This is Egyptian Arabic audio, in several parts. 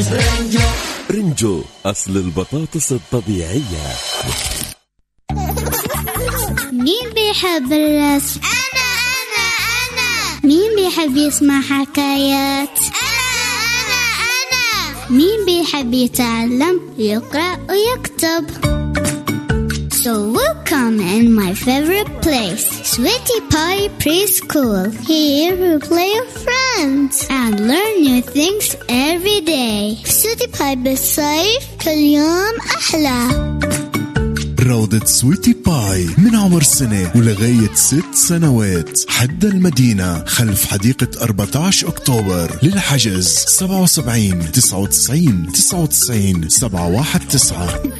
رنجو أصل البطاطس الطبيعية مين بيحب الرسم؟ أنا أنا أنا مين بيحب يسمع حكايات؟ أنا أنا أنا مين بيحب يتعلم يقرأ ويكتب؟ So welcome in my favorite place, Sweetie Pie Preschool. Here we play with friends and learn new things every day. Sweetie Pie بالصيف كل يوم أحلى. روضة سويتي باي من عمر سنة ولغاية ست سنوات حد المدينة خلف حديقة 14 أكتوبر للحجز 77 99 99 719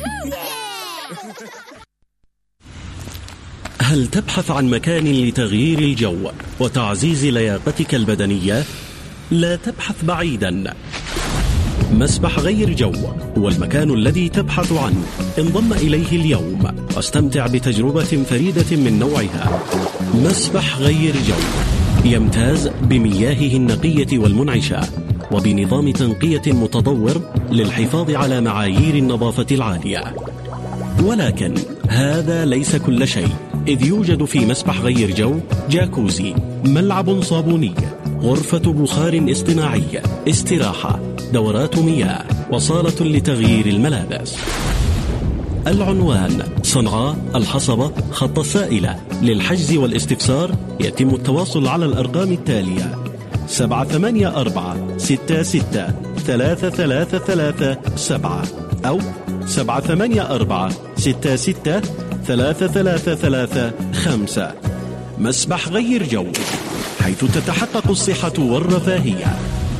هل تبحث عن مكان لتغيير الجو وتعزيز لياقتك البدنية؟ لا تبحث بعيدا مسبح غير جو هو المكان الذي تبحث عنه انضم إليه اليوم واستمتع بتجربة فريدة من نوعها مسبح غير جو يمتاز بمياهه النقية والمنعشة وبنظام تنقية متطور للحفاظ على معايير النظافة العالية ولكن هذا ليس كل شيء إذ يوجد في مسبح غير جو جاكوزي ملعب صابوني غرفة بخار اصطناعي استراحة دورات مياه وصالة لتغيير الملابس العنوان صنعاء الحصبة خط السائلة للحجز والاستفسار يتم التواصل على الأرقام التالية سبعة ثمانية أربعة ستة ستة ثلاثة ثلاثة ثلاثة سبعة أو سبعة ثمانية أربعة ستة ستة ثلاثة ثلاثة ثلاثة خمسة مسبح غير جو حيث تتحقق الصحة والرفاهية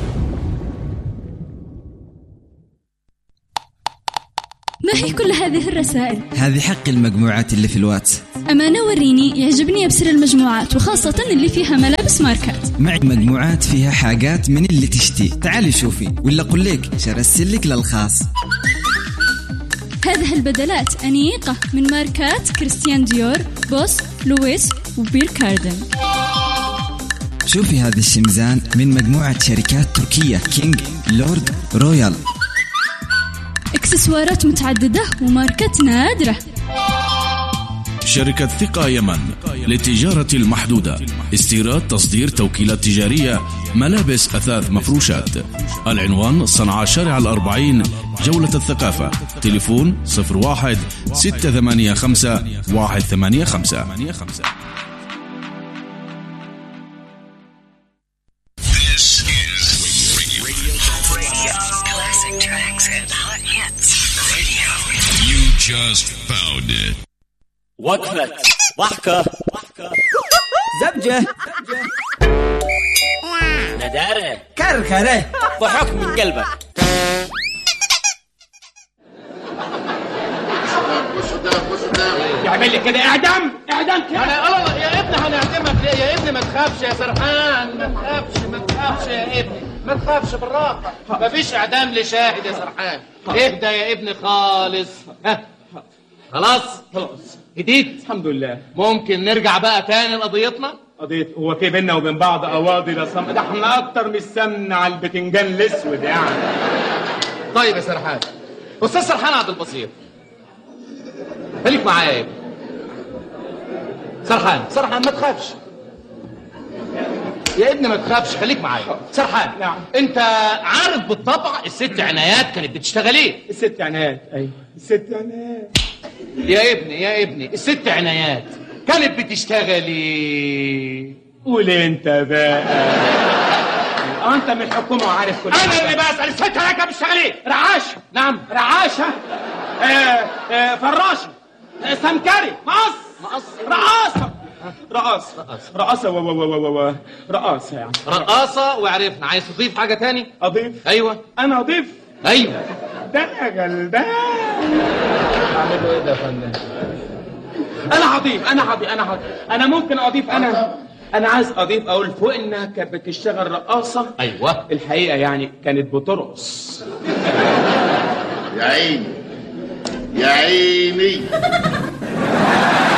ما هي كل هذه الرسائل؟ هذه حق المجموعات اللي في الواتس أمانة وريني يعجبني أبصر المجموعات وخاصة اللي فيها ملابس ماركات معي مجموعات فيها حاجات من اللي تشتي تعالي شوفي ولا أقول لك شرسلك للخاص هذه البدلات أنيقة من ماركات كريستيان ديور بوس لويس وبير كاردن شوفي هذا الشمزان من مجموعة شركات تركية كينج لورد رويال اكسسوارات متعددة وماركات نادرة شركة ثقة يمن للتجارة المحدودة استيراد تصدير توكيلات تجارية ملابس أثاث مفروشات العنوان صنعاء شارع الأربعين جولة الثقافة تليفون 01 685 185 Classic tracks and hot hits. Radio. You just found it. وقفة ضحكة زبجة ندارة كركرة ضحك من قلبك يعمل لي كده اعدام اعدام كده انا الله يا ابني هنعدمك ليه يا ابني ما تخافش يا سرحان ما تخافش ما تخافش يا ابني ما تخافش بالراحه ما فيش اعدام لشاهد يا سرحان اهدى يا ابني خالص ها خلاص خلاص جديد الحمد لله ممكن نرجع بقى تاني لقضيتنا قضية هو في بينا وبين بعض قواضي لا صم ده احنا اكتر من السمن على البتنجان الاسود يعني طيب يا سرحان استاذ سرحان عبد البصير خليك معايا يا ابني سرحان سرحان ما تخافش يا ابني ما تخافش خليك معايا سرحان نعم. انت عارف بالطبع الست عنايات كانت بتشتغل ايه الست عنايات ايوه الست عنايات يا ابني يا ابني الست عنايات كانت بتشتغل ايه قول انت بقى اه انت من الحكومه وعارف كل انا حاجة. اللي بسال الست عنايات كانت بتشتغل ايه رعاشه نعم رعاشه آه آه فراشه آه سمكري مقص مقص رقاصه رقاصه رقاصه و و و و و رقاصه يعني رقاصه وعرفنا عايز تضيف حاجه تاني اضيف ايوه انا اضيف ايوه ده يا غلبان اعمل له ايه ده يا فندم انا هضيف انا هضيف انا هضيف انا ممكن اضيف انا انا عايز اضيف اقول فوق انها كانت بتشتغل رقاصه ايوه الحقيقه يعني كانت بترقص يا عيني يا عيني